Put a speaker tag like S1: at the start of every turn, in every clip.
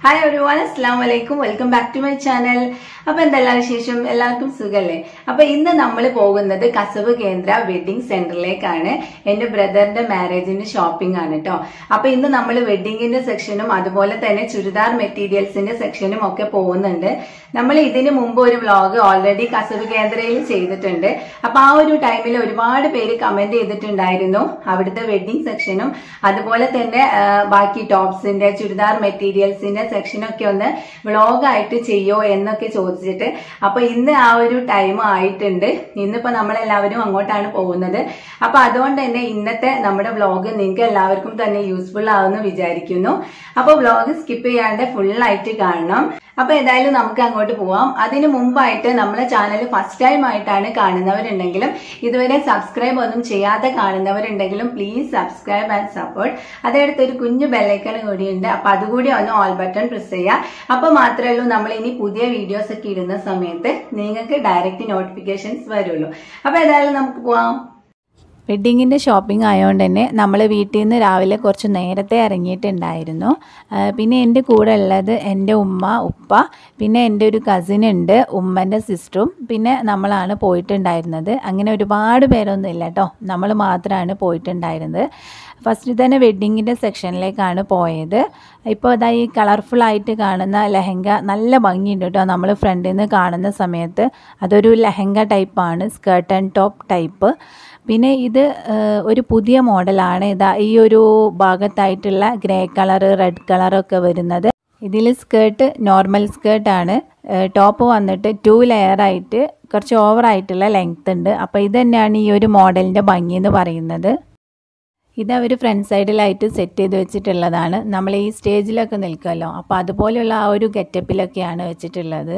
S1: Hi ഒരുപാട് അസ്സാം വലൈക്കും welcome back to my channel അപ്പൊ എന്തെല്ലാം വിശേഷം എല്ലാവർക്കും സുഖല്ലേ അപ്പൊ ഇന്ന് നമ്മൾ പോകുന്നത് കസബ് കേന്ദ്ര വെഡിങ് സെന്ററിലേക്കാണ് എന്റെ ബ്രദറിന്റെ മാരേജിന്റെ ഷോപ്പിംഗ് ആണ് കേട്ടോ അപ്പൊ ഇന്ന് നമ്മൾ വെഡിങ്ങിന്റെ സെക്ഷനും അതുപോലെ തന്നെ ചുരിദാർ മെറ്റീരിയൽസിന്റെ സെക്ഷനും ഒക്കെ പോകുന്നുണ്ട് നമ്മൾ ഇതിനു മുമ്പ് ഒരു വ്ളോഗ് ഓൾറെഡി കസബ് കേന്ദ്രയിൽ ചെയ്തിട്ടുണ്ട് അപ്പൊ ആ ഒരു ടൈമിൽ ഒരുപാട് പേര് കമന്റ് ചെയ്തിട്ടുണ്ടായിരുന്നു അവിടുത്തെ വെഡിങ് സെക്ഷനും അതുപോലെ തന്നെ ആ, ബാക്കി ടോപ്സിന്റെ ചുരിദാർ മെറ്റീരിയൽസിന്റെ സെക്ഷനൊക്കെ ഒന്ന് വ്ളോഗായിട്ട് ചെയ്യോ എന്നൊക്കെ ചോദിച്ചിട്ട് അപ്പൊ ഇന്ന് ആ ഒരു ടൈം ആയിട്ടുണ്ട് ഇന്നിപ്പോ നമ്മളെല്ലാവരും അങ്ങോട്ടാണ് പോകുന്നത് അപ്പൊ അതുകൊണ്ട് തന്നെ ഇന്നത്തെ നമ്മുടെ വ്ളോഗ് നിങ്ങൾക്ക് എല്ലാവർക്കും തന്നെ യൂസ്ഫുൾ ആവുമെന്ന് വിചാരിക്കുന്നു അപ്പൊ വ്ളോഗ് സ്കിപ്പ് ചെയ്യാണ്ട് ഫുൾ ആയിട്ട് കാണണം അപ്പൊ ഏതായാലും നമുക്ക് അങ്ങോട്ട് പോവാം അതിനു മുമ്പായിട്ട് നമ്മളെ ചാനൽ ഫസ്റ്റ് ടൈം ആയിട്ടാണ് കാണുന്നവരുണ്ടെങ്കിലും ഇതുവരെ സബ്സ്ക്രൈബ് ഒന്നും ചെയ്യാതെ കാണുന്നവരുണ്ടെങ്കിലും പ്ലീസ് സബ്സ്ക്രൈബ് ആൻഡ് സപ്പോർട്ട് അതടുത്ത് ഒരു കുഞ്ഞു ബെല്ലൈക്കൺ കൂടിയുണ്ട് അപ്പൊ അതുകൂടി ഒന്ന് ഓൾ ബട്ടൺ പ്രസ് ചെയ്യുക അപ്പൊ മാത്രമേ ഉള്ളൂ നമ്മൾ ഇനി പുതിയ വീഡിയോസ് ഒക്കെ ഇടുന്ന സമയത്ത് നിങ്ങൾക്ക് ഡയറക്റ്റ് നോട്ടിഫിക്കേഷൻസ് വരുള്ളൂ അപ്പൊ ഏതായാലും നമുക്ക് പോവാം
S2: വെഡ്ഡിങ്ങിൻ്റെ ഷോപ്പിംഗ് ആയതുകൊണ്ട് തന്നെ നമ്മൾ വീട്ടിൽ നിന്ന് രാവിലെ കുറച്ച് നേരത്തെ ഇറങ്ങിയിട്ടുണ്ടായിരുന്നു ആ, പിന്നെ എൻ്റെ കൂടെ ഉള്ളത് എൻ്റെ ഉമ്മ ഉപ്പ പിന്നെ എൻ്റെ ഒരു കസിൻ ഉണ്ട് ഉമ്മൻ്റെ സിസ്റ്ററും പിന്നെ നമ്മളാണ് പോയിട്ടുണ്ടായിരുന്നത് അങ്ങനെ ഒരുപാട് പേരൊന്നും ഇല്ല കേട്ടോ നമ്മൾ മാത്രമാണ് പോയിട്ടുണ്ടായിരുന്നത് ഫസ്റ്റ് തന്നെ വെഡ്ഡിങ്ങിൻ്റെ സെക്ഷനിലേക്കാണ് പോയത് ഇപ്പോൾ അതാ ഈ കളർഫുള്ളായിട്ട് കാണുന്ന ലെഹങ്ക നല്ല ഭംഗിയുണ്ട് കേട്ടോ നമ്മൾ ഫ്രണ്ടിൽ നിന്ന് കാണുന്ന സമയത്ത് അതൊരു ലെഹങ്ക ടൈപ്പാണ് സ്കേർട്ട് ആൻഡ് ടോപ്പ് ടൈപ്പ് പിന്നെ ഇത് ഏഹ്, ഒരു പുതിയ മോഡലാണ് ഇതാ ഈ ഒരു ഭാഗത്തായിട്ടുള്ള ഗ്രേ കളർ റെഡ് കളറൊക്കെ വരുന്നത് ഇതിൽ സ്കേർട്ട് നോർമൽ സ്കേർട്ടാണ് ടോപ്പ് വന്നിട്ട് ടു ലെയറായിട്ട് കുറച്ച് ഓവറായിട്ടുള്ള ലെങ്ത് ഉണ്ട് അപ്പോൾ ഇത് തന്നെയാണ് ഈ ഒരു മോഡലിൻ്റെ ഭംഗി എന്ന് പറയുന്നത് ഇത് അവർ ഫ്രണ്ട് സൈഡിലായിട്ട് സെറ്റ് ചെയ്ത് വെച്ചിട്ടുള്ളതാണ് നമ്മൾ ഈ സ്റ്റേജിലൊക്കെ നിൽക്കുമല്ലോ അപ്പോൾ അതുപോലെയുള്ള ആ ഒരു ഗെറ്റപ്പിലൊക്കെയാണ് വെച്ചിട്ടുള്ളത്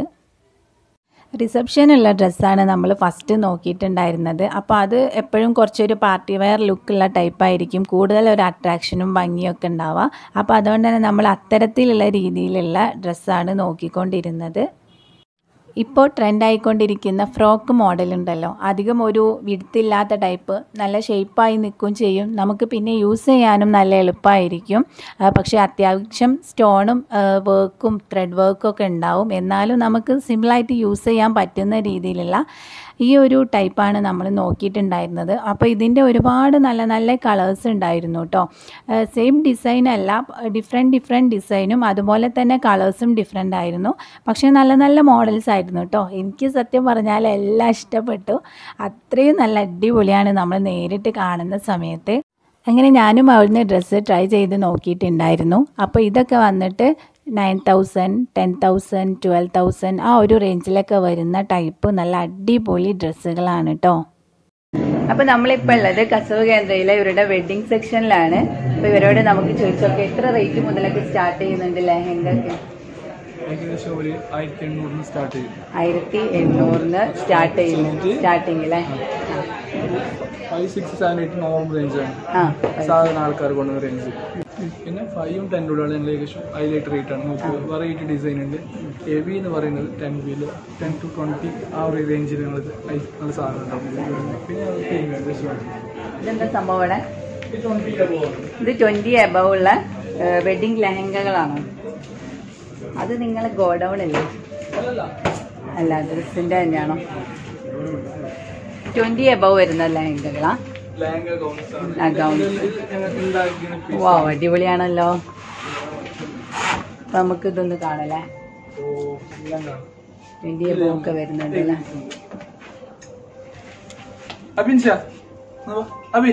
S2: റിസപ്ഷനുള്ള ഡ്രസ്സാണ് നമ്മൾ ഫസ്റ്റ് നോക്കിയിട്ടുണ്ടായിരുന്നത് അപ്പോൾ അത് എപ്പോഴും കുറച്ചൊരു പാർട്ടി വെയർ ലുക്കുള്ള ടൈപ്പായിരിക്കും കൂടുതൽ ഒരു അട്രാക്ഷനും ഭംഗിയൊക്കെ ഉണ്ടാവുക അപ്പോൾ അതുകൊണ്ട് തന്നെ നമ്മൾ അത്തരത്തിലുള്ള രീതിയിലുള്ള ഡ്രസ്സാണ് നോക്കിക്കൊണ്ടിരുന്നത് ഇപ്പോൾ ട്രെൻഡായിക്കൊണ്ടിരിക്കുന്ന ഫ്രോക്ക് മോഡൽ ഉണ്ടല്ലോ അധികം ഒരു വിടുത്തില്ലാത്ത ടൈപ്പ് നല്ല ഷേപ്പായി നിൽക്കും ചെയ്യും നമുക്ക് പിന്നെ യൂസ് ചെയ്യാനും നല്ല എളുപ്പമായിരിക്കും ആ, പക്ഷേ അത്യാവശ്യം സ്റ്റോണും വർക്കും ത്രെഡ് വർക്കും ഒക്കെ ഉണ്ടാവും എന്നാലും നമുക്ക് സിമ്പിളായിട്ട് യൂസ് ചെയ്യാൻ പറ്റുന്ന രീതിയിലുള്ള ഈ ഒരു ടൈപ്പാണ് നമ്മൾ നോക്കിയിട്ടുണ്ടായിരുന്നത് അപ്പോൾ ഇതിൻ്റെ ഒരുപാട് നല്ല നല്ല കളേഴ്സ് ഉണ്ടായിരുന്നു കേട്ടോ സെയിം ഡിസൈൻ അല്ല ഡിഫറെൻറ്റ് ഡിഫറെൻറ്റ് ഡിസൈനും അതുപോലെ തന്നെ കളേഴ്സും ഡിഫറെൻ്റ് ആയിരുന്നു പക്ഷേ നല്ല നല്ല മോഡൽസ് ആയിരുന്നു കേട്ടോ എനിക്ക് സത്യം പറഞ്ഞാൽ എല്ലാം ഇഷ്ടപ്പെട്ടു അത്രയും നല്ല അടിപൊളിയാണ് നമ്മൾ നേരിട്ട് കാണുന്ന സമയത്ത് അങ്ങനെ ഞാനും അവിടുന്ന് ഡ്രസ്സ് ട്രൈ ചെയ്ത് നോക്കിയിട്ടുണ്ടായിരുന്നു അപ്പോൾ ഇതൊക്കെ വന്നിട്ട് nine thousand ten thousand twelve thousand ആ ഒരു റേഞ്ചിലൊക്കെ വരുന്ന ടൈപ്പ് നല്ല അടിപൊളി ഡ്രസ്സുകളാണ് കേട്ടോ
S1: അപ്പൊ നമ്മളിപ്പോ ഉള്ളത് കസവ് കേന്ദ്രയിലെ ഇവരുടെ വെഡിങ് സെക്ഷനിലാണ് അപ്പൊ ഇവരോട് നമുക്ക് ചോദിച്ചോക്കെ എത്ര റേറ്റ് മുതലൊക്കെ സ്റ്റാർട്ട് ചെയ്യുന്നുണ്ട് ലെഹങ്കക്ക്
S3: ഏകദേശം ഒരു ആയിരത്തി എണ്ണൂറിന് സ്റ്റാർട്ട് ചെയ്യും
S1: ആയിരത്തി എണ്ണൂറിന് സ്റ്റാർട്ട് ചെയ്യുന്നു സ്റ്റാർട്ടിങ് അല്ലേ
S3: five six seven eight normal റേഞ്ചാണ്
S1: ആ
S3: സാധാരണ ആൾക്കാർ കൊണ്ടുവന്ന റേഞ്ച് പിന്നെ ഫൈവും ടെൻ രൂപയാണ് ഏകദേശം ഹൈലൈറ്റ് റേറ്റ് ആണ് നമുക്ക് വെറൈറ്റി ഡിസൈൻ ഉണ്ട് ഹെവി എന്ന് പറയുന്നത് ടെൻ വീല് ടെൻ ടു ട്വൻറ്റി ആ ഒരു റേഞ്ചിൽ നിങ്ങൾ നല്ല സാധനം ഉണ്ടാവും പിന്നെ premium dress ആണ്.
S1: ഇതെന്താ സംഭവം ഇവിടെ
S3: ഇത് 20 above ആണ്.
S1: ഇത് ട്വന്റി എബവ് ഉള്ള വെഡിങ് ലെഹങ്കകളാണോ അത് നിങ്ങളെ ഗോഡൗൺ അല്ലേ
S3: അല്ലല്ല
S1: അല്ല ഡ്രസ്സിന്റെ തന്നെയാണോ ട്വന്റി എബവ് വരുന്ന ലെഹങ്കകളാ
S3: ലെഹങ്ക ഗൗൺസ് ആണ്
S1: ആ, gowns.
S3: ഇത് ഞങ്ങൾ ഉണ്ടാക്കിയ piece
S1: വാ
S3: ആണ്.
S1: അടിപൊളിയാണല്ലോ അപ്പൊ നമുക്ക് ഇതൊന്ന് കാണല്ലേ
S3: ഓ, എല്ലാം കാണാം.
S1: ട്വന്റി എബവ് ഒക്കെ വരുന്നുണ്ട് അല്ലേ
S3: അബിൻ ഷാ ഇങ്ങ് വാ. അബി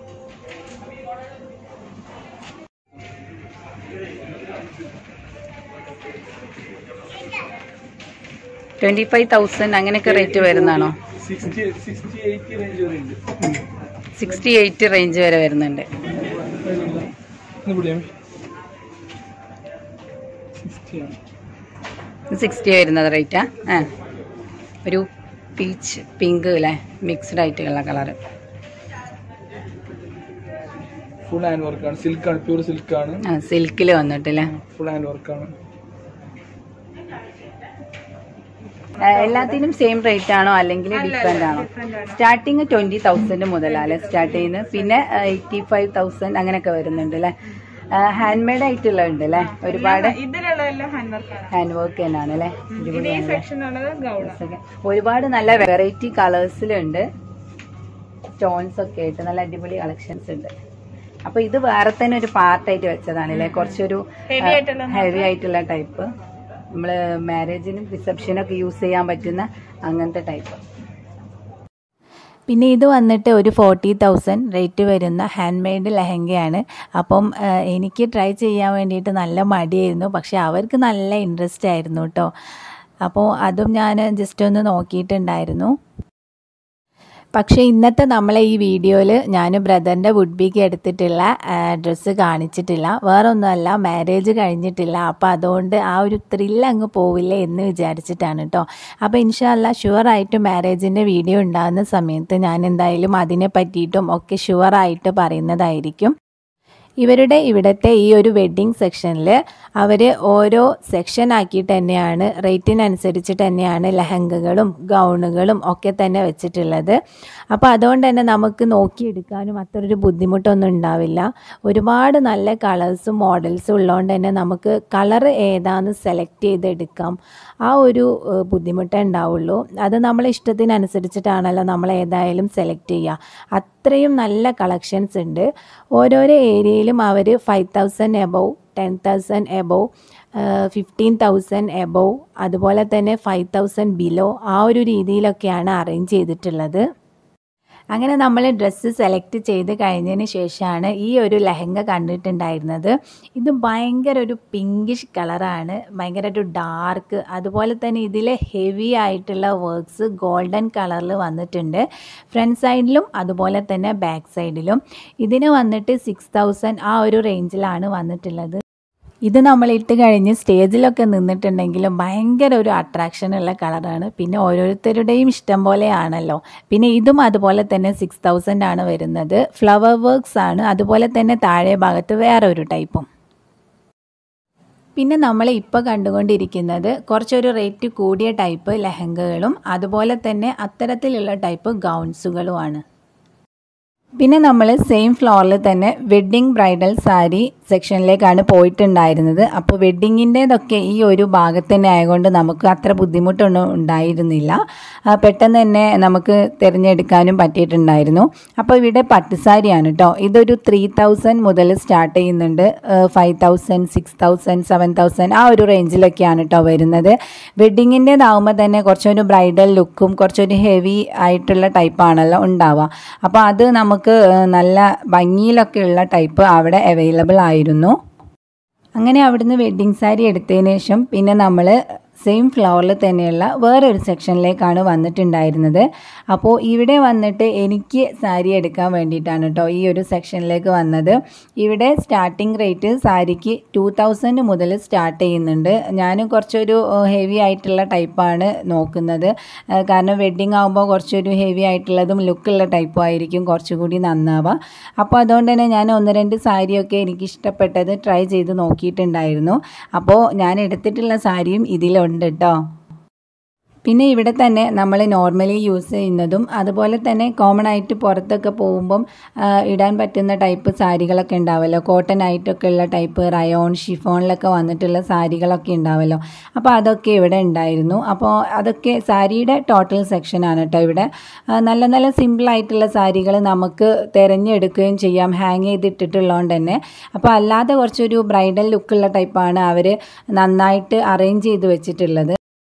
S1: ട്വന്റി ഫൈവ് തൗസൻഡ് അങ്ങനെയൊക്കെ റേറ്റ് വരുന്നതാണോ
S3: സിക്സ്റ്റി സിക്സ്റ്റി എയ്റ്റി റേഞ്ച് വരെ ഉണ്ട്
S1: സിക്സ്റ്റി എയ്റ്റ് റേഞ്ച് വരെ വരുന്നുണ്ട്
S3: ഇന്ന് പിടിയാ സിക്സ്റ്റി ആണ്
S1: സിക്സ്റ്റി വരുന്നത് റേറ്റാ ആ ഒരു പീച്ച് പിങ്ക് അല്ലേ മിക്സ്ഡ് ആയിട്ടുള്ള കളറ്
S3: ഫുൾ ഹാൻഡ് വർക്കാണ് സിൽക്കാണ് പ്യൂർ സിൽക്കാണ്
S1: ആ സിൽക്കിൽ വന്നിട്ടില്ലേ
S3: ഫുൾ ഹാൻഡ് വർക്കാണ്
S1: ആ, എല്ലാത്തിനും സെയിം റേറ്റ് ആണോ അല്ലെങ്കിൽ ഡിഫറെന്റ് ആണോ സ്റ്റാർട്ടിങ് ട്വന്റി തൗസൻഡ് മുതലല്ലേ സ്റ്റാർട്ട് ചെയ്യുന്നത് പിന്നെ എയ്റ്റി ഫൈവ് തൗസൻഡ് അങ്ങനെയൊക്കെ വരുന്നുണ്ട് അല്ലേ ഹാൻഡ് മെയ്ഡ് ആയിട്ടുള്ള ഉണ്ട് അല്ലേ ഒരുപാട്
S4: ഇതിലുള്ളതെല്ലാം ഹാൻഡ് വർക്കാണ്
S1: ഹാൻഡ് വർക്ക് തന്നെയാണ് അല്ലേ
S4: ഇത് ഈ സെക്ഷനുള്ളത് ഗൗണ്
S1: ഒക്കെ. ഒരുപാട് നല്ല വെറൈറ്റി കളേഴ്സിലുണ്ട് സ്റ്റോൺസ് ഒക്കെ ആയിട്ട് നല്ല അടിപൊളി കളക്ഷൻസ് ഉണ്ട് അപ്പൊ ഇത് വേറെ തന്നെ ഒരു പാർട്ടായിട്ട് വെച്ചതാണ് അല്ലേ കുറച്ചൊരു
S4: ഹെവി ആയിട്ടുള്ള
S1: ഹെവി ആയിട്ടുള്ള ടൈപ്പ് നമ്മള് മാരേജിനും റിസപ്ഷനും ഒക്കെ യൂസ് ചെയ്യാൻ പറ്റുന്ന അങ്ങനത്തെ ടൈപ്പ്
S2: പിന്നെ ഇത് വന്നിട്ട് ഒരു ഫോർട്ടി തൗസൻഡ് റേറ്റ് വരുന്ന ഹാൻഡ് മെയ്ഡ് ലെഹങ്കയാണ് അപ്പം ആ, എനിക്ക് ട്രൈ ചെയ്യാൻ വേണ്ടിയിട്ട് നല്ല മടിയായിരുന്നു പക്ഷെ അവർക്ക് നല്ല ഇൻട്രസ്റ്റ് ആയിരുന്നു കേട്ടോ അപ്പോൾ അതും ഞാൻ ജസ്റ്റ് ഒന്ന് നോക്കിയിട്ടുണ്ടായിരുന്നു പക്ഷേ ഇന്നത്തെ നമ്മളെ ഈ വീഡിയോയിൽ ഞാൻ ബ്രദറിൻ്റെ വുഡ് ബിക്ക് എടുത്തിട്ടുള്ള ഡ്രസ്സ് കാണിച്ചിട്ടില്ല വേറെ ഒന്നുമല്ല മാരേജ് കഴിഞ്ഞിട്ടില്ല അപ്പോൾ അതുകൊണ്ട് ആ ഒരു ത്രില്ല് അങ്ങ് പോവില്ലേ എന്ന് വിചാരിച്ചിട്ടാണ് കേട്ടോ അപ്പോൾ ഇൻഷാല്ല ഷുവറായിട്ട് മാരേജിൻ്റെ വീഡിയോ ഉണ്ടാകുന്ന സമയത്ത് ഞാൻ എന്തായാലും അതിനെ പറ്റിയിട്ടും ഒക്കെ ഷുവറായിട്ട് പറയുന്നതായിരിക്കും ഇവരുടെ ഇവിടുത്തെ ഈ ഒരു വെഡ്ഡിങ് സെക്ഷനിൽ അവർ ഓരോ സെക്ഷൻ ആക്കിയിട്ട് തന്നെയാണ് റേറ്റിനനുസരിച്ചിട്ട് തന്നെയാണ് ലെഹങ്കകളും ഗൗണുകളും ഒക്കെ തന്നെ വെച്ചിട്ടുള്ളത് അപ്പോൾ അതുകൊണ്ട് തന്നെ നമുക്ക് നോക്കിയെടുക്കാനും അത്രയൊരു ബുദ്ധിമുട്ടൊന്നും ഉണ്ടാവില്ല ഒരുപാട് നല്ല കളേഴ്സും മോഡൽസും ഉള്ളതുകൊണ്ട് തന്നെ നമുക്ക് കളർ ഏതാന്ന് സെലക്ട് ചെയ്തെടുക്കാം ആ ഒരു ഏഹ്, ബുദ്ധിമുട്ടേ ഉണ്ടാവുള്ളൂ അത് നമ്മളെ ഇഷ്ടത്തിനനുസരിച്ചിട്ടാണല്ലോ നമ്മൾ ഏതായാലും സെലക്ട് ചെയ്യുക അത്രയും നല്ല കളക്ഷൻസ് ഉണ്ട് ഓരോരോ ഏരിയയിലും അവർ five thousand above ten thousand above fifteen thousand above അതുപോലെ തന്നെ ഫൈവ് തൗസൻഡ് ബിലോ ആ ഒരു രീതിയിലൊക്കെയാണ് അറേഞ്ച് ചെയ്തിട്ടുള്ളത് അങ്ങനെ നമ്മൾ ഡ്രസ്സ് സെലക്ട് ചെയ്ത് കഴിഞ്ഞതിന് ശേഷമാണ് ഈ ഒരു ലെഹങ്ക കണ്ടിട്ടുണ്ടായിരുന്നത് ഇത് ഭയങ്കര ഒരു പിങ്കിഷ് കളറാണ് ഭയങ്കര ഒരു ഡാർക്ക് അതുപോലെ തന്നെ ഇതിൽ ഹെവി ആയിട്ടുള്ള വർക്ക്സ് ഗോൾഡൻ കളറിൽ വന്നിട്ടുണ്ട് ഫ്രണ്ട് സൈഡിലും അതുപോലെ തന്നെ ബാക്ക് സൈഡിലും ഇതിന് വന്നിട്ട് സിക്സ് തൗസൻഡ് ആ ഒരു റേഞ്ചിലാണ് വന്നിട്ടുള്ളത് ഇത് നമ്മൾ ഇട്ട് കഴിഞ്ഞ് സ്റ്റേജിലൊക്കെ നിന്നിട്ടുണ്ടെങ്കിലും ഭയങ്കര ഒരു അട്രാക്ഷൻ ഉള്ള കളറാണ് പിന്നെ ഓരോരുത്തരുടെയും ഇഷ്ടം പോലെയാണല്ലോ പിന്നെ ഇതും അതുപോലെ തന്നെ സിക്സ് തൗസൻഡ് ആണ് വരുന്നത് ഫ്ലവർ വർക്ക്സ് ആണ് അതുപോലെ തന്നെ താഴെ ഭാഗത്ത് വേറെ ഒരു ടൈപ്പും പിന്നെ നമ്മൾ ഇപ്പോൾ കണ്ടുകൊണ്ടിരിക്കുന്നത് കുറച്ചൊരു റേറ്റ് കൂടിയ ടൈപ്പ് ലെഹങ്കകളും അതുപോലെ തന്നെ അത്തരത്തിലുള്ള ടൈപ്പ് ഗൗൺസുകളുമാണ് പിന്നെ നമ്മൾ സെയിം ഫ്ലോറിൽ തന്നെ വെഡ്ഡിങ് ബ്രൈഡൽ സാരി സെക്ഷനിലേക്കാണ് പോയിട്ടുണ്ടായിരുന്നത് അപ്പോൾ വെഡ്ഡിങ്ങിൻ്റേതൊക്കെ ഈ ഒരു ഭാഗത്ത് തന്നെ ആയതുകൊണ്ട് നമുക്ക് അത്ര ബുദ്ധിമുട്ടൊന്നും ഉണ്ടായിരുന്നില്ല ആ, പെട്ടെന്ന് തന്നെ നമുക്ക് തിരഞ്ഞെടുക്കാനും പറ്റിയിട്ടുണ്ടായിരുന്നു അപ്പോൾ ഇവിടെ പട്ടുസാരിയാണ് കേട്ടോ ഇതൊരു ത്രീ തൗസൻഡ് മുതൽ സ്റ്റാർട്ട് ചെയ്യുന്നുണ്ട് five thousand six thousand seven thousand ആ ഒരു റേഞ്ചിലൊക്കെയാണ് കേട്ടോ വരുന്നത് വെഡ്ഡിങ്ങിൻ്റേതാവുമ്പോൾ തന്നെ കുറച്ചൊരു ബ്രൈഡൽ ലുക്കും കുറച്ചൊരു ഹെവി ആയിട്ടുള്ള ടൈപ്പാണല്ലോ ഉണ്ടാവുക അപ്പോൾ അത് നമുക്ക് നല്ല ഭംഗിയിലൊക്കെ ഉള്ള ടൈപ്പ് അവിടെ അവൈലബിൾ ആയിരുന്നു അങ്ങനെ അവിടുന്ന് വെഡ്ഡിങ് സാരി എടുത്തതിന് ശേഷം പിന്നെ നമ്മൾ സെയിം ഫ്ലോറിൽ തന്നെയുള്ള വേറൊരു സെക്ഷനിലേക്കാണ് വന്നിട്ടുണ്ടായിരുന്നത് അപ്പോൾ ഇവിടെ വന്നിട്ട് എനിക്ക് സാരി എടുക്കാൻ വേണ്ടിയിട്ടാണ് കേട്ടോ ഈ ഒരു സെക്ഷനിലേക്ക് വന്നത് ഇവിടെ സ്റ്റാർട്ടിംഗ് റേറ്റ് സാരിക്ക് ടു തൗസൻഡ് മുതൽ സ്റ്റാർട്ട് ചെയ്യുന്നുണ്ട് ഞാൻ കുറച്ചൊരു ഹെവി ആയിട്ടുള്ള ടൈപ്പാണ് നോക്കുന്നത് ആ, കാരണം വെഡ്ഡിങ് ആകുമ്പോൾ കുറച്ചൊരു ഹെവി ആയിട്ടുള്ളതും ലുക്കുള്ള ടൈപ്പും ആയിരിക്കും കുറച്ചുകൂടി നന്നാവുക അപ്പോൾ അതുകൊണ്ട് തന്നെ ഞാൻ ഒന്ന് രണ്ട് സാരിയൊക്കെ എനിക്ക് ഇഷ്ടപ്പെട്ടത് ട്രൈ ചെയ്ത് നോക്കിയിട്ടുണ്ടായിരുന്നു അപ്പോൾ ഞാൻ എടുത്തിട്ടുള്ള സാരിയും ഇതിലുണ്ട് കേട്ടോ പിന്നെ ഇവിടെ തന്നെ നമ്മൾ നോർമലി യൂസ് ചെയ്യുന്നതും അതുപോലെ തന്നെ കോമൺ ആയിട്ട് പുറത്തൊക്കെ പോകുമ്പം ആ, ഇടാൻ പറ്റുന്ന ടൈപ്പ് സാരികളൊക്കെ ഉണ്ടാവുമല്ലോ കോട്ടൺ ആയിട്ടൊക്കെ ഉള്ള ടൈപ്പ് റയോൺ ഷിഫോണിലൊക്കെ വന്നിട്ടുള്ള സാരികളൊക്കെ ഉണ്ടാവുമല്ലോ അപ്പോൾ അതൊക്കെ ഇവിടെ ഉണ്ടായിരുന്നു അപ്പോൾ അതൊക്കെ സാരിയുടെ ടോട്ടൽ സെക്ഷനാണ് കേട്ടോ ഇവിടെ ആ, നല്ല നല്ല സിമ്പിൾ ആയിട്ടുള്ള സാരികൾ നമുക്ക് തിരഞ്ഞെടുക്കുകയും ചെയ്യാം ഹാങ് ചെയ്തിട്ടിട്ടുള്ളതുകൊണ്ട് തന്നെ അപ്പോൾ അല്ലാതെ കുറച്ചൊരു ബ്രൈഡൽ ലുക്കുള്ള ടൈപ്പാണ് അവർ നന്നായിട്ട് അറേഞ്ച് ചെയ്ത് വെച്ചിട്ടുള്ളത്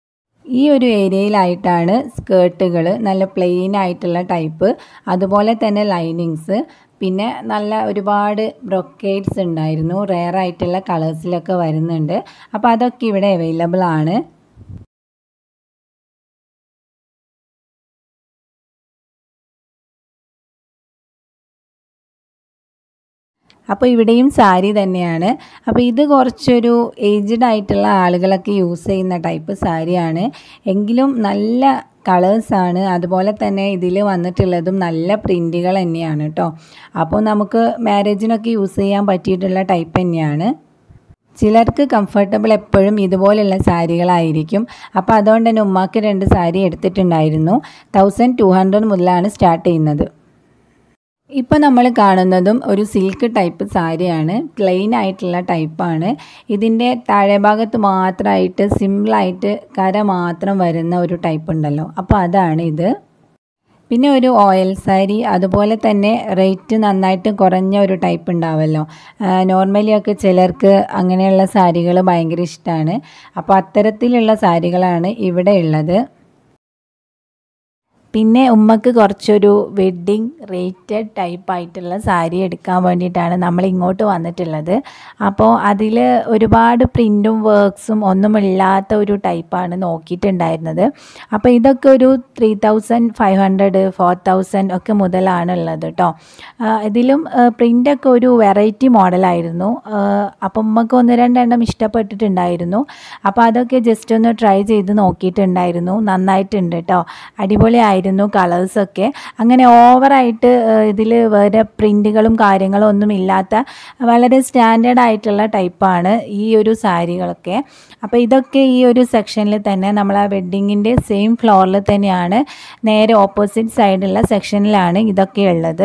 S2: ഈ ഒരു ഏരിയയിലായിട്ടാണ് സ്കേർട്ടുകൾ നല്ല പ്ലെയിൻ ആയിട്ടുള്ള ടൈപ്പ് അതുപോലെ തന്നെ ലൈനിങ്സ് പിന്നെ നല്ല ഒരുപാട് ബ്രൊക്കേഡ്സ് ഉണ്ടായിരുന്നു റെയർ ആയിട്ടുള്ള കളേഴ്സിലൊക്കെ വരുന്നുണ്ട് അപ്പോൾ അതൊക്കെ ഇവിടെ അവൈലബിൾ ആണ് അപ്പോൾ ഇവിടെയും സാരി തന്നെയാണ് അപ്പോൾ ഇത് കുറച്ചൊരു ഏജ്ഡ് ആയിട്ടുള്ള ആളുകളൊക്കെ യൂസ് ചെയ്യുന്ന ടൈപ്പ് സാരിയാണ് എങ്കിലും നല്ല കളേഴ്സാണ് അതുപോലെ തന്നെ ഇതിൽ വന്നിട്ടുള്ളതും നല്ല പ്രിൻറ്റുകൾ തന്നെയാണ് കേട്ടോ അപ്പോൾ നമുക്ക് മാരേജിനൊക്കെ യൂസ് ചെയ്യാൻ പറ്റിയിട്ടുള്ള ടൈപ്പ് തന്നെയാണ് ചിലർക്ക് കംഫർട്ടബിൾ എപ്പോഴും ഇതുപോലുള്ള സാരികളായിരിക്കും അപ്പോൾ അതുകൊണ്ട് തന്നെ ഉമ്മാക്ക് രണ്ട് സാരി എടുത്തിട്ടുണ്ടായിരുന്നു തൗസൻഡ് ടു ഹൺഡ്രഡ് മുതലാണ് സ്റ്റാർട്ട് ചെയ്യുന്നത് ഇപ്പോൾ നമ്മൾ കാണുന്നതും ഒരു സിൽക്ക് ടൈപ്പ് സാരിയാണ് പ്ലെയിൻ ആയിട്ടുള്ള ടൈപ്പാണ് ഇതിൻ്റെ താഴെ ഭാഗത്ത് മാത്രമായിട്ട് സിമ്പിളായിട്ട് കര മാത്രം വരുന്ന ഒരു ടൈപ്പ് ഉണ്ടല്ലോ അപ്പോൾ അതാണ് ഇത് പിന്നെ ഒരു ഓയിൽ സാരി അതുപോലെ തന്നെ റേറ്റ് നന്നായിട്ട് കുറഞ്ഞ ഒരു ടൈപ്പ് ഉണ്ടാവുമല്ലോ നോർമലി ഒക്കെ ചിലർക്ക് അങ്ങനെയുള്ള സാരികൾ ഭയങ്കര ഇഷ്ടമാണ് അപ്പോൾ അത്തരത്തിലുള്ള സാരികളാണ് ഇവിടെ ഉള്ളത് പിന്നെ ഉമ്മക്ക് കുറച്ചൊരു വെഡ്ഡിങ് റേറ്റഡ് ടൈപ്പ് ആയിട്ടുള്ള സാരി എടുക്കാൻ വേണ്ടിയിട്ടാണ് നമ്മൾ ഇങ്ങോട്ട് വന്നിട്ടുള്ളത് അപ്പോൾ അതിൽ ഒരുപാട് പ്രിൻറ്റും വർക്ക്സും ഒന്നുമില്ലാത്ത ഒരു ടൈപ്പാണ് നോക്കിയിട്ടുണ്ടായിരുന്നത് അപ്പോൾ ഇതൊക്കെ ഒരു three thousand five hundred four thousand ഒക്കെ മുതലാണ് ഉള്ളത് കേട്ടോ ഇതിലും പ്രിൻ്റൊക്കെ ഒരു വെറൈറ്റി മോഡലായിരുന്നു അപ്പം ഉമ്മക്ക് ഒന്ന് രണ്ടെണ്ണം ഇഷ്ടപ്പെട്ടിട്ടുണ്ടായിരുന്നു അപ്പോൾ അതൊക്കെ ജസ്റ്റ് ഒന്ന് ട്രൈ ചെയ്ത് നോക്കിയിട്ടുണ്ടായിരുന്നു നന്നായിട്ടുണ്ട് കേട്ടോ അടിപൊളിയായിരുന്നു കളേഴ്സൊക്കെ അങ്ങനെ ഓവറായിട്ട് ഇതിൽ വേറെ പ്രിൻറ്റുകളും കാര്യങ്ങളും ഒന്നും ഇല്ലാത്ത വളരെ സ്റ്റാൻഡേർഡ് ആയിട്ടുള്ള ടൈപ്പാണ് ഈ ഒരു സാരികളൊക്കെ അപ്പോൾ ഇതൊക്കെ ഈ ഒരു സെക്ഷനിൽ തന്നെ നമ്മൾ ആ വെഡ്ഡിങ്ങിൻ്റെ സെയിം ഫ്ലോറിൽ തന്നെയാണ് നേരെ ഓപ്പോസിറ്റ് സൈഡുള്ള സെക്ഷനിലാണ് ഇതൊക്കെ ഉള്ളത്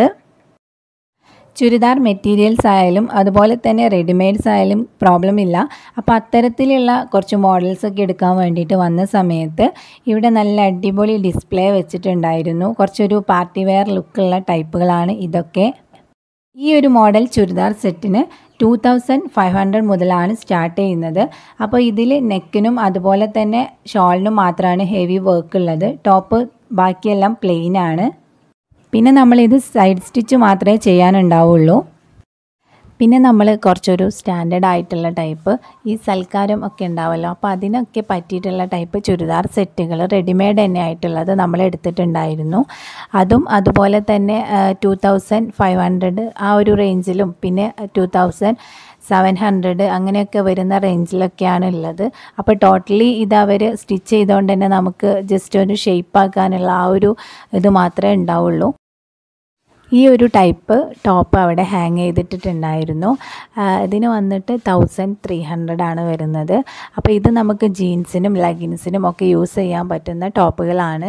S2: ചുരിദാർ മെറ്റീരിയൽസ് ആയാലും അതുപോലെ തന്നെ റെഡിമെയ്ഡ്സ് ആയാലും പ്രോബ്ലം ഇല്ല അപ്പോൾ അത്തരത്തിലുള്ള കുറച്ച് മോഡൽസ് ഒക്കെ എടുക്കാൻ വേണ്ടിയിട്ട് വന്ന സമയത്ത് ഇവിടെ നല്ല അടിപൊളി ഡിസ്പ്ലേ വെച്ചിട്ടുണ്ടായിരുന്നു കുറച്ചൊരു പാർട്ടി വെയർ ലുക്കുള്ള ടൈപ്പുകളാണ് ഇതൊക്കെ ഈ ഒരു മോഡൽ ചുരിദാർ സെറ്റിന് ടു തൗസൻഡ് ഫൈവ് ഹൺഡ്രഡ് മുതലാണ് സ്റ്റാർട്ട് ചെയ്യുന്നത് അപ്പോൾ ഇതിൽ നെക്കിനും അതുപോലെ തന്നെ ഷോളിനും മാത്രമാണ് ഹെവി വർക്ക് ഉള്ളത് ടോപ്പ് ബാക്കിയെല്ലാം പ്ലെയിൻ ആണ് പിന്നെ നമ്മളിത് സൈഡ് സ്റ്റിച്ച് മാത്രമേ ചെയ്യാനുണ്ടാവുള്ളൂ പിന്നെ നമ്മൾ കുറച്ചൊരു സ്റ്റാൻഡേർഡ് ആയിട്ടുള്ള ടൈപ്പ് ഈ സൽക്കാരം ഒക്കെ ഉണ്ടാവുമല്ലോ അപ്പോൾ അതിനൊക്കെ പറ്റിയിട്ടുള്ള ടൈപ്പ് ചുരിദാർ സെറ്റുകൾ റെഡിമെയ്ഡ് തന്നെ ആയിട്ടുള്ളത് നമ്മൾ എടുത്തിട്ടുണ്ടായിരുന്നു അതും അതുപോലെ തന്നെ ടു തൗസൻഡ് ഫൈവ് ഹൺഡ്രഡ് ആ ഒരു റേഞ്ചിലും പിന്നെ ടു തൗസൻഡ് സെവൻ ഹൺഡ്രഡ് അങ്ങനെയൊക്കെ വരുന്ന റേഞ്ചിലൊക്കെയാണ് ഉള്ളത് അപ്പോൾ ടോട്ടലി ഇത് അവർ സ്റ്റിച്ച് ചെയ്തുകൊണ്ട് തന്നെ നമുക്ക് ജസ്റ്റ് ഒരു ഷേപ്പ് ആക്കാനുള്ള ആ ഒരു ഇത് മാത്രമേ ഉണ്ടാവുള്ളൂ ഈ ഒരു ടൈപ്പ് ടോപ്പ് അവിടെ ഹാങ് ചെയ്തിട്ടിട്ടുണ്ടായിരുന്നു ഇതിന് വന്നിട്ട് തൗസൻഡ് ത്രീ ഹൺഡ്രഡ് ആണ് വരുന്നത് അപ്പോൾ ഇത് നമുക്ക് ജീൻസിനും ലെഗിൻസിനും ഒക്കെ യൂസ് ചെയ്യാൻ പറ്റുന്ന ടോപ്പുകളാണ്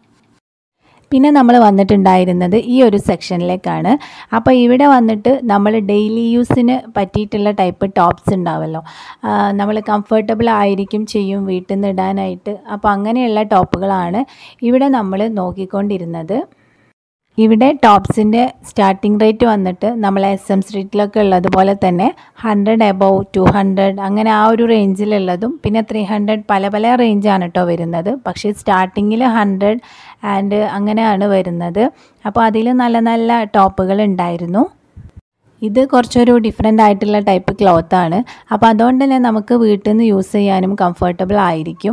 S2: പിന്നെ നമ്മൾ വന്നിട്ടുണ്ടായിരുന്നത് ഈ ഒരു സെക്ഷനിലേക്കാണ് അപ്പോൾ ഇവിടെ വന്നിട്ട് നമ്മൾ ഡെയിലി യൂസിന് പറ്റിയിട്ടുള്ള ടൈപ്പ് ടോപ്സ് ഉണ്ടാവുമല്ലോ നമ്മൾ കംഫർട്ടബിൾ ആയിരിക്കും ചെയ്യും വീട്ടിൽ നിന്ന് ഇടാനായിട്ട് അപ്പോൾ അങ്ങനെയുള്ള ടോപ്പുകളാണ് ഇവിടെ നമ്മൾ നോക്കിക്കൊണ്ടിരുന്നത് ഇവിടെ ടോപ്സിൻ്റെ സ്റ്റാർട്ടിംഗ് റേറ്റ് വന്നിട്ട് നമ്മൾ എസ് എം സ്ട്രീറ്റിലൊക്കെ ഉള്ളതുപോലെ തന്നെ ഹൺഡ്രഡ് എബവ് ടു ഹൺഡ്രഡ് അങ്ങനെ ആ ഒരു റേഞ്ചിലുള്ളതും പിന്നെ ത്രീ ഹൺഡ്രഡ് പല പല റേഞ്ചാണ് കേട്ടോ വരുന്നത് പക്ഷേ സ്റ്റാർട്ടിങ്ങിൽ ഹൺഡ്രഡ് ആൻഡ് അങ്ങനെയാണ് വരുന്നത് അപ്പോൾ അതിൽ നല്ല നല്ല ടോപ്പുകൾ ഉണ്ടായിരുന്നു ഇത് കുറച്ചൊരു ഡിഫറെൻ്റ് ആയിട്ടുള്ള ടൈപ്പ് ക്ലോത്താണ് അപ്പോൾ അതുകൊണ്ട് തന്നെ നമുക്ക് വീട്ടിൽ നിന്ന് യൂസ് ചെയ്യാനും കംഫർട്ടബിൾ ആയിരിക്കും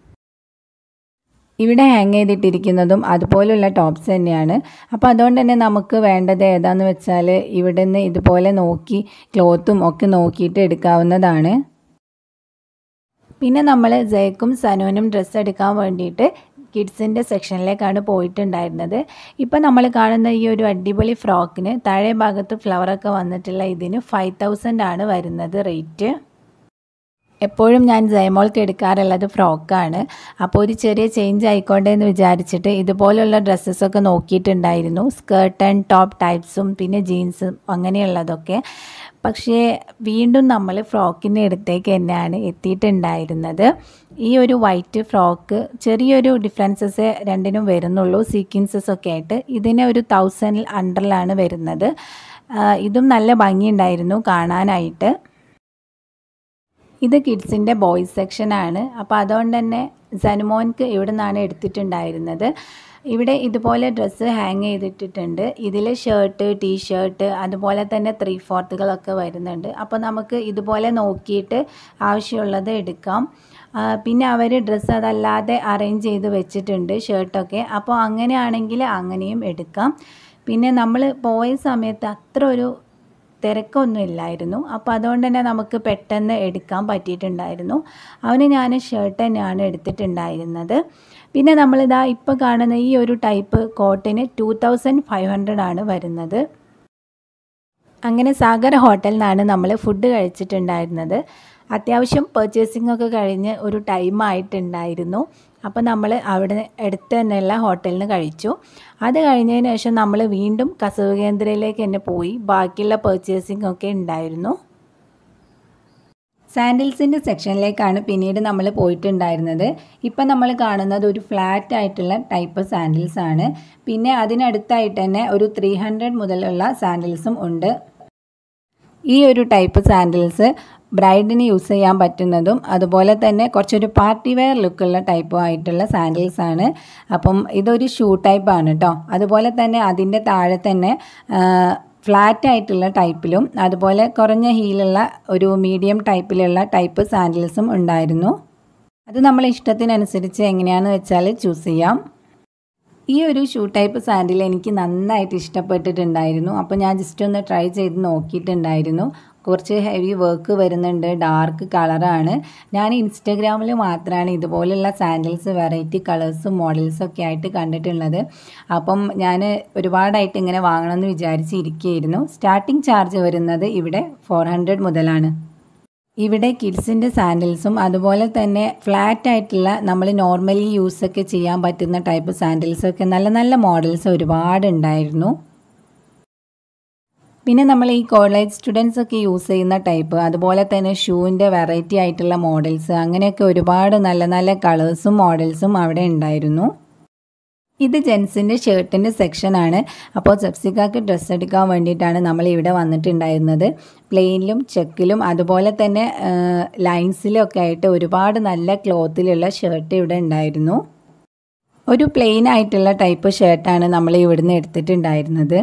S2: ഇവിടെ ഹാങ് ചെയ്തിട്ടിരിക്കുന്നതും അതുപോലുള്ള ടോപ്സ് തന്നെയാണ് അപ്പോൾ അതുകൊണ്ട് തന്നെ നമുക്ക് വേണ്ടത് ഏതാണെന്ന് വെച്ചാൽ ഇവിടെ നിന്ന് ഇതുപോലെ നോക്കി ക്ലോത്തും ഒക്കെ നോക്കിയിട്ട് എടുക്കാവുന്നതാണ് പിന്നെ നമ്മൾ ജയക്കും സനുവിനും ഡ്രസ്സ് എടുക്കാൻ വേണ്ടിയിട്ട് കിഡ്സിൻ്റെ സെക്ഷനിലേക്കാണ് പോയിട്ടുണ്ടായിരുന്നത് ഇപ്പം നമ്മൾ കാണുന്ന ഈ ഒരു അടിപൊളി ഫ്രോക്കിന് താഴെ ഭാഗത്ത് ഫ്ലവറൊക്കെ വന്നിട്ടുള്ള ഇതിന് ഫൈവ് തൗസൻഡ് ആണ് വരുന്നത് റേറ്റ് എപ്പോഴും ഞാൻ ജയമോൾക്ക് എടുക്കാറുള്ളത് ഫ്രോക്കാണ് അപ്പോൾ ഒരു ചെറിയ ചേഞ്ച് ആയിക്കോട്ടെ എന്ന് വിചാരിച്ചിട്ട് ഇതുപോലുള്ള ഡ്രസ്സസൊക്കെ നോക്കിയിട്ടുണ്ടായിരുന്നു സ്കേർട്ട് ആൻഡ് ടോപ്പ് ടൈപ്സും പിന്നെ ജീൻസും അങ്ങനെയുള്ളതൊക്കെ പക്ഷേ വീണ്ടും നമ്മൾ ഫ്രോക്കിൻ്റെ അടുത്തേക്ക് തന്നെയാണ് എത്തിയിട്ടുണ്ടായിരുന്നത് ഈ ഒരു വൈറ്റ് ഫ്രോക്ക് ചെറിയൊരു ഡിഫറൻസസ് രണ്ടിനും വരുന്നുള്ളൂ സീക്വൻസസ് ഒക്കെ ആയിട്ട് ഇതിന് ഒരു തൗസൻഡ് അണ്ടറിലാണ് വരുന്നത് ഇതും നല്ല ഭംഗിയുണ്ടായിരുന്നു കാണാനായിട്ട് ഇത് കിഡ്സിൻ്റെ ബോയ്സ് സെക്ഷനാണ് അപ്പോൾ അതുകൊണ്ട് തന്നെ സനുമോൻക്ക് ഇവിടെ നിന്നാണ് എടുത്തിട്ടുണ്ടായിരുന്നത് ഇവിടെ ഇതുപോലെ ഡ്രസ്സ് ഹാങ് ചെയ്തിട്ടിട്ടുണ്ട് ഇതിൽ ഷർട്ട് ടീ ഷർട്ട് അതുപോലെ തന്നെ ത്രീ ഫോർത്തുകളൊക്കെ വരുന്നുണ്ട് അപ്പോൾ നമുക്ക് ഇതുപോലെ നോക്കിയിട്ട് ആവശ്യമുള്ളത് എടുക്കാം പിന്നെ അവർ ഡ്രസ്സ് അതല്ലാതെ അറേഞ്ച് ചെയ്ത് വെച്ചിട്ടുണ്ട് ഷർട്ടൊക്കെ അപ്പോൾ അങ്ങനെയാണെങ്കിൽ അങ്ങനെയും എടുക്കാം പിന്നെ നമ്മൾ പോയ സമയത്ത് അത്ര ഒരു തിരക്കൊന്നും ഇല്ലായിരുന്നു അപ്പോൾ അതുകൊണ്ട് തന്നെ നമുക്ക് പെട്ടെന്ന് എടുക്കാൻ പറ്റിയിട്ടുണ്ടായിരുന്നു അവന് ഞാൻ ഷർട്ട് തന്നെയാണ് എടുത്തിട്ടുണ്ടായിരുന്നത് പിന്നെ നമ്മളിതാ ഇപ്പോൾ കാണുന്ന ഈ ഒരു ടൈപ്പ് കോട്ടിന് ടു തൗസൻഡ് ഫൈവ് ഹൺഡ്രഡ് ആണ് വരുന്നത് അങ്ങനെ സാഗർ ഹോട്ടലിൽ നിന്നാണ് നമ്മൾ ഫുഡ് കഴിച്ചിട്ടുണ്ടായിരുന്നത് അത്യാവശ്യം പർച്ചേസിംഗ് ഒക്കെ കഴിഞ്ഞ് ഒരു ടൈം ആയിട്ടുണ്ടായിരുന്നു അപ്പോൾ നമ്മൾ അവിടെ അടുത്ത് തന്നെയുള്ള ഹോട്ടലിൽ നിന്ന് കഴിച്ചു അത് കഴിഞ്ഞതിന് ശേഷം നമ്മൾ വീണ്ടും കസവ് കേന്ദ്രയിലേക്ക് തന്നെ പോയി ബാക്കിയുള്ള പർച്ചേസിംഗ് ഒക്കെ ഉണ്ടായിരുന്നു
S1: സാൻഡിൽസിൻ്റെ സെക്ഷനിലേക്കാണ് പിന്നീട് നമ്മൾ പോയിട്ടുണ്ടായിരുന്നത് ഇപ്പം നമ്മൾ കാണുന്നത് ഒരു ഫ്ലാറ്റ് ആയിട്ടുള്ള ടൈപ്പ് സാൻഡിൽസ് ആണ് പിന്നെ അതിനടുത്തായിട്ട് തന്നെ ഒരു ത്രീ ഹൺഡ്രഡ് മുതലുള്ള സാൻഡിൽസും ഉണ്ട് ഈ ഒരു ടൈപ്പ് സാൻഡിൽസ് ബ്രൈഡിന് യൂസ് ചെയ്യാൻ പറ്റുന്നതും അതുപോലെ തന്നെ കുറച്ചൊരു പാർട്ടി വെയർ ലുക്കുള്ള ടൈപ്പും ആയിട്ടുള്ള സാൻഡിൽസ് ആണ് അപ്പം ഇതൊരു ഷൂ ടൈപ്പ് ആണ് കേട്ടോ അതുപോലെ തന്നെ അതിൻ്റെ താഴെ തന്നെ ഫ്ലാറ്റ് ആയിട്ടുള്ള ടൈപ്പിലും അതുപോലെ കുറഞ്ഞ ഹീലുള്ള ഒരു മീഡിയം ടൈപ്പിലുള്ള ടൈപ്പ് സാൻഡിൽസും ഉണ്ടായിരുന്നു അത് നമ്മളെ ഇഷ്ടത്തിനനുസരിച്ച് എങ്ങനെയാണെന്ന് വെച്ചാൽ ചൂസ് ചെയ്യാം ഈ ഒരു ഷൂ ടൈപ്പ് സാൻഡിൽ എനിക്ക് നന്നായിട്ട് ഇഷ്ടപ്പെട്ടിട്ടുണ്ടായിരുന്നു അപ്പോൾ ഞാൻ ജസ്റ്റ് ഒന്ന് ട്രൈ ചെയ്ത് നോക്കിയിട്ടുണ്ടായിരുന്നു കുറച്ച് ഹെവി വർക്ക് വരുന്നുണ്ട് ഡാർക്ക് കളറാണ് ഞാൻ ഇൻസ്റ്റഗ്രാമിൽ മാത്രമാണ് ഇതുപോലുള്ള സാൻഡിൽസ് വെറൈറ്റി കളേഴ്സും മോഡൽസും ഒക്കെ ആയിട്ട് കണ്ടിട്ടുള്ളത് അപ്പം ഞാൻ ഒരുപാടായിട്ട് ഇങ്ങനെ വാങ്ങണമെന്ന് വിചാരിച്ചിരിക്കുകയായിരുന്നു സ്റ്റാർട്ടിംഗ് ചാർജ് വരുന്നത് ഇവിടെ ഫോർ ഹൺഡ്രഡ് മുതലാണ് ഇവിടെ കിഡ്സിൻ്റെ സാൻഡിൽസും അതുപോലെ തന്നെ ഫ്ലാറ്റ് ആയിട്ടുള്ള നമ്മൾ നോർമലി യൂസ് ഒക്കെ ചെയ്യാൻ പറ്റുന്ന ടൈപ്പ് സാൻഡിൽസും ഒക്കെ നല്ല നല്ല മോഡൽസ് ഒരുപാട് ഉണ്ടായിരുന്നു പിന്നെ നമ്മൾ ഈ കോളേജ് സ്റ്റുഡൻസ് ഒക്കെ യൂസ് ചെയ്യുന്ന ടൈപ്പ് അതുപോലെ തന്നെ ഷൂവിൻ്റെ വെറൈറ്റി ആയിട്ടുള്ള മോഡൽസ് അങ്ങനെയൊക്കെ ഒരുപാട് നല്ല നല്ല കളേഴ്സും മോഡൽസും അവിടെ ഉണ്ടായിരുന്നു ഇത് ജെൻസിൻ്റെ ഷർട്ടിൻ്റെ സെക്ഷനാണ് അപ്പോൾ സബ്സിക്കാക്ക് ഡ്രസ്സ് എടുക്കാൻ വേണ്ടിയിട്ടാണ് നമ്മൾ ഇവിടെ വന്നിട്ടുണ്ടായിരുന്നത് പ്ലെയിനിലും ചെക്കിലും അതുപോലെ തന്നെ ലൈൻസിലും ഒക്കെ ആയിട്ട് ഒരുപാട് നല്ല ക്ലോത്തിലുള്ള ഷർട്ട് ഇവിടെ ഉണ്ടായിരുന്നു ഒരു പ്ലെയിൻ ആയിട്ടുള്ള ടൈപ്പ് ഷർട്ടാണ് നമ്മൾ ഇവിടുന്ന് എടുത്തിട്ടുണ്ടായിരുന്നത്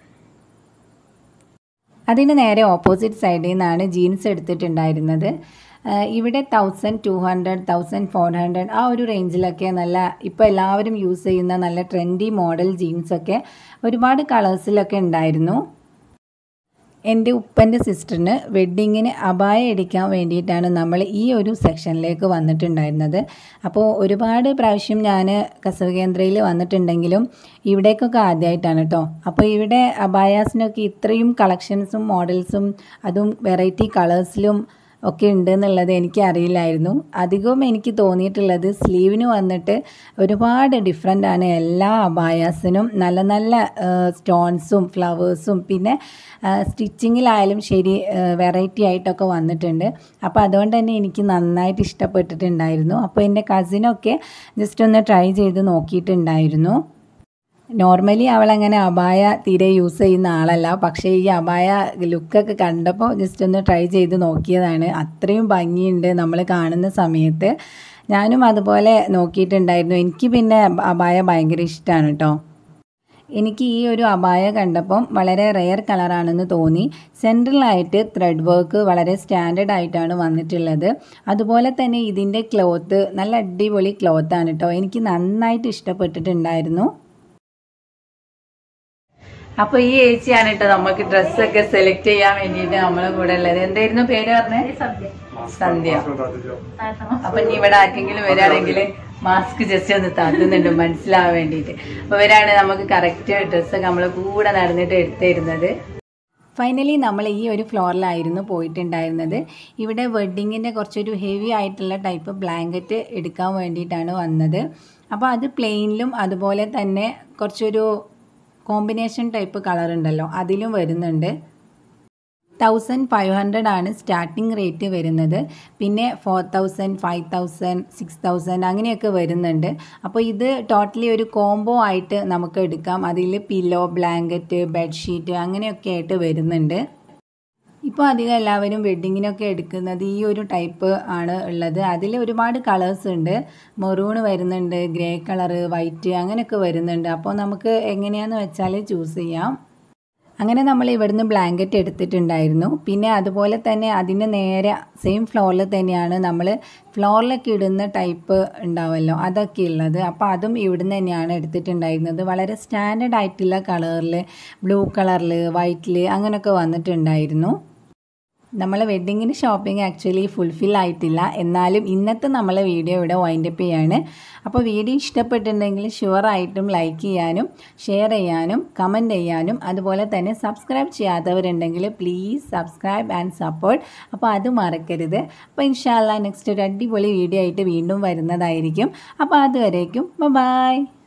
S1: അതിന് നേരെ ഓപ്പോസിറ്റ് സൈഡിൽ നിന്നാണ് ജീൻസ് എടുത്തിട്ടുണ്ടായിരുന്നത് ഇവിടെ thousand two hundred thousand four hundred ആ ഒരു റേഞ്ചിലൊക്കെ നല്ല ഇപ്പോൾ എല്ലാവരും യൂസ് ചെയ്യുന്ന നല്ല ട്രെൻഡി മോഡൽ ജീൻസൊക്കെ ഒരുപാട് കളേഴ്സിലൊക്കെ ഉണ്ടായിരുന്നു എൻ്റെ ഉപ്പൻ്റെ സിസ്റ്ററിന് വെഡ്ഡിങ്ങിന് അപായ അടിക്കാൻ വേണ്ടിയിട്ടാണ് നമ്മൾ ഈ ഒരു സെക്ഷനിലേക്ക് വന്നിട്ടുണ്ടായിരുന്നത് അപ്പോൾ ഒരുപാട് പ്രാവശ്യം ഞാൻ കസവ് കേന്ദ്രയിൽ വന്നിട്ടുണ്ടെങ്കിലും ഇവിടേക്കൊക്കെ ആദ്യമായിട്ടാണ് കേട്ടോ അപ്പോൾ ഇവിടെ അബായാസിനൊക്കെ ഇത്രയും കളക്ഷൻസും മോഡൽസും അതും വെറൈറ്റി കളേഴ്സിലും ഒക്കെ ഉണ്ട് എന്നുള്ളത് എനിക്ക് അറിയില്ലായിരുന്നു അധികവും എനിക്ക് തോന്നിയിട്ടുള്ളത് സ്ലീവിന് വന്നിട്ട് ഒരുപാട് ഡിഫറെൻ്റ് ആണ് എല്ലാ അബായാസിനും നല്ല നല്ല സ്റ്റോൺസും ഫ്ലവേഴ്സും പിന്നെ സ്റ്റിച്ചിങ്ങിലായാലും ശരി വെറൈറ്റി ആയിട്ടൊക്കെ വന്നിട്ടുണ്ട് അപ്പോൾ അതുകൊണ്ട് തന്നെ എനിക്ക് നന്നായിട്ട് ഇഷ്ടപ്പെട്ടിട്ടുണ്ടായിരുന്നു അപ്പോൾ എൻ്റെ കസിനൊക്കെ ജസ്റ്റ് ഒന്ന് ട്രൈ ചെയ്ത് നോക്കിയിട്ടുണ്ടായിരുന്നു നോർമലി അവളങ്ങനെ അബായ തീരെ യൂസ് ചെയ്യുന്ന ആളല്ല പക്ഷേ ഈ അബായ ലുക്കൊക്കെ കണ്ടപ്പോൾ ജസ്റ്റ് ഒന്ന് ട്രൈ ചെയ്ത് നോക്കിയതാണ് അത്രയും ഭംഗിയുണ്ട് നമ്മൾ കാണുന്ന സമയത്ത് ഞാനും അതുപോലെ നോക്കിയിട്ടുണ്ടായിരുന്നു എനിക്ക് പിന്നെ അബായ ഭയങ്കര ഇഷ്ടമാണ് കേട്ടോ എനിക്ക് ഈ ഒരു അബായ കണ്ടപ്പം വളരെ റെയർ കളറാണെന്ന് തോന്നി സെൻട്രലായിട്ട് ത്രെഡ് വർക്ക് വളരെ സ്റ്റാൻഡേർഡ് ആയിട്ടാണ് വന്നിട്ടുള്ളത് അതുപോലെ തന്നെ ഇതിൻ്റെ ക്ലോത്ത് നല്ല അടിപൊളി ക്ലോത്താണ് കേട്ടോ എനിക്ക് നന്നായിട്ട് ഇഷ്ടപ്പെട്ടിട്ടുണ്ടായിരുന്നു
S2: അപ്പൊ ഈ ഏച്ചിയാണ് കേട്ടോ നമുക്ക് ഡ്രസ്സൊക്കെ സെലക്ട് ചെയ്യാൻ വേണ്ടിയിട്ട് നമ്മളെ കൂടെ ഉള്ളത് എന്തായിരുന്നു പേര് പറഞ്ഞേ സന്ധ്യ അപ്പൊ ഇനി ഇവിടെ ആർക്കെങ്കിലും വരാണെങ്കിൽ മാസ്ക് ജസ്റ്റ് ഒന്ന് താത്തുന്നുണ്ട് മനസ്സിലാവാൻ വേണ്ടിയിട്ട് അപ്പൊ ഇവരാണ് നമുക്ക് കറക്റ്റ് ഡ്രസ്സൊക്കെ നമ്മളെ കൂടെ നടന്നിട്ട് എടുത്തിരുന്നത്
S1: ഫൈനലി നമ്മൾ ഈ ഒരു ഫ്ലോറിലായിരുന്നു പോയിട്ടുണ്ടായിരുന്നത് ഇവിടെ വെഡ്ഡിങ്ങിൻ്റെ കുറച്ചൊരു ഹെവി ആയിട്ടുള്ള ടൈപ്പ് ബ്ലാങ്കറ്റ് എടുക്കാൻ വേണ്ടിയിട്ടാണ് വന്നത് അപ്പോൾ അത് പ്ലെയിനിലും അതുപോലെ തന്നെ കുറച്ചൊരു കോമ്പിനേഷൻ ടൈപ്പ് കളർ ഉണ്ടല്ലോ അതിലും വരുന്നുണ്ട് തൗസൻഡ് ഫൈവ് ഹൺഡ്രഡ് ആണ് സ്റ്റാർട്ടിംഗ് റേറ്റ് വരുന്നത് പിന്നെ four thousand five thousand six thousand അങ്ങനെയൊക്കെ വരുന്നുണ്ട് അപ്പോൾ ഇത് ടോട്ടലി ഒരു കോംബോ ആയിട്ട് നമുക്ക് എടുക്കാം അതിൽ പില്ലോ ബ്ലാങ്കറ്റ് ബെഡ്ഷീറ്റ് അങ്ങനെയൊക്കെ ആയിട്ട് വരുന്നുണ്ട് ഇപ്പോൾ അധികം എല്ലാവരും വെഡ്ഡിങ്ങിനൊക്കെ എടുക്കുന്നത് ഈ ഒരു ടൈപ്പ് ആണ് ഉള്ളത് അതിൽ ഒരുപാട് കളേഴ്സ് ഉണ്ട് മെറൂൺ വരുന്നുണ്ട് ഗ്രേ കളറ് വൈറ്റ് അങ്ങനെയൊക്കെ വരുന്നുണ്ട് അപ്പോൾ നമുക്ക് എങ്ങനെയാണെന്ന് വെച്ചാൽ ചൂസ് ചെയ്യാം അങ്ങനെ നമ്മൾ ഇവിടുന്ന് ബ്ലാങ്കറ്റ് എടുത്തിട്ടുണ്ടായിരുന്നു പിന്നെ അതുപോലെ തന്നെ അതിൻ്റെ നേരെ സെയിം ഫ്ലോറിൽ തന്നെയാണ് നമ്മൾ ഫ്ലോറിലൊക്കെ ഇടുന്ന ടൈപ്പ് ഉണ്ടാവുമല്ലോ അതൊക്കെ ഉള്ളത് അപ്പോൾ അതും ഇവിടുന്ന് തന്നെയാണ് എടുത്തിട്ടുണ്ടായിരുന്നത് വളരെ സ്റ്റാൻഡേർഡ് ആയിട്ടുള്ള കളറിൽ ബ്ലൂ കളറിൽ വൈറ്റിൽ അങ്ങനെയൊക്കെ വന്നിട്ടുണ്ടായിരുന്നു
S2: നമ്മളെ വെഡ്ഡിങ്ങിന് ഷോപ്പിംഗ് ആക്ച്വലി ഫുൾഫിൽ ആയിട്ടില്ല എന്നാലും ഇന്നത്തെ നമ്മളെ വീഡിയോ ഇവിടെ വൈൻഡപ്പ് ചെയ്യാണ് അപ്പോൾ വീഡിയോ ഇഷ്ടപ്പെട്ടിട്ടുണ്ടെങ്കിൽ ഷുവറായിട്ടും ലൈക്ക് ചെയ്യാനും ഷെയർ ചെയ്യാനും കമൻറ്റ് ചെയ്യാനും അതുപോലെ തന്നെ സബ്സ്ക്രൈബ് ചെയ്യാത്തവരുണ്ടെങ്കിൽ പ്ലീസ് സബ്സ്ക്രൈബ് ആൻഡ് സപ്പോർട്ട് അപ്പോൾ അത് മറക്കരുത് അപ്പോൾ ഇൻഷാല്ല നെക്സ്റ്റ് ഒരു അടിപൊളി വീഡിയോ ആയിട്ട് വീണ്ടും വരുന്നതായിരിക്കും അപ്പോൾ അതുവരേക്കും ബൈ